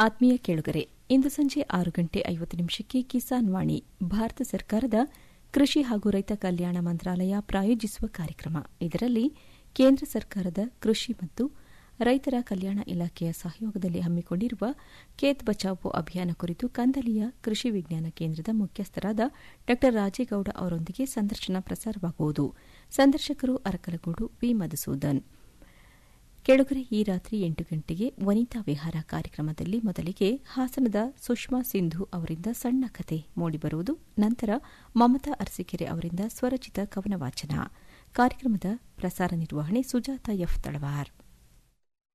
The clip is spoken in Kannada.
ಆತ್ಮೀಯ ಕೇಳುಗರೆ ಇಂದು ಸಂಜೆ ಆರು ಗಂಟೆ ಐವತ್ತು ನಿಮಿಷಕ್ಕೆ ಕಿಸಾನ್ ವಾಣಿ ಭಾರತ ಸರ್ಕಾರದ ಕೃಷಿ ಹಾಗೂ ರೈತ ಕಲ್ಯಾಣ ಮಂತ್ರಾಲಯ ಪ್ರಾಯೋಜಿಸುವ ಕಾರ್ಯಕ್ರಮ ಇದರಲ್ಲಿ ಕೇಂದ್ರ ಸರ್ಕಾರದ ಕೃಷಿ ಮತ್ತು ರೈತರ ಕಲ್ಯಾಣ ಇಲಾಖೆಯ ಸಹಯೋಗದಲ್ಲಿ ಹಮ್ಮಿಕೊಂಡಿರುವ ಖೇತ್ ಬಚಾವೋ ಅಭಿಯಾನ ಕುರಿತು ಕಂದಲಿಯ ಕೃಷಿ ವಿಜ್ಞಾನ ಕೇಂದ್ರದ ಮುಖ್ಯಸ್ಥರಾದ ಡಾ ರಾಜೇಗೌಡ ಅವರೊಂದಿಗೆ ಸಂದರ್ಶನ ಪ್ರಸಾರವಾಗುವುದು ಸಂದರ್ಶಕರು ಅರಕಲಗೂಡು ವಿ ಮಧುಸೂದನ್ ಕೆಳಗರೆ ಈ ರಾತ್ರಿ ಎಂಟು ಗಂಟೆಗೆ ವನಿತಾ ವಿಹಾರ ಕಾರ್ಯಕ್ರಮದಲ್ಲಿ ಮೊದಲಿಗೆ ಹಾಸನದ ಸುಷ್ಮಾ ಸಿಂಧು ಅವರಿಂದ ಸಣ್ಣ ಕತೆ ಮೂಡಿಬರುವುದು ನಂತರ ಮಮತಾ ಅರಸಿಕೆರೆ ಅವರಿಂದ ಸ್ವರಚಿತ ಕವನ ವಾಚನ ಕಾರ್ಯಕ್ರಮದ ಪ್ರಸಾರ ನಿರ್ವಹಣೆ ಸುಜಾತ ಎಫ್ ತಳವಾರ್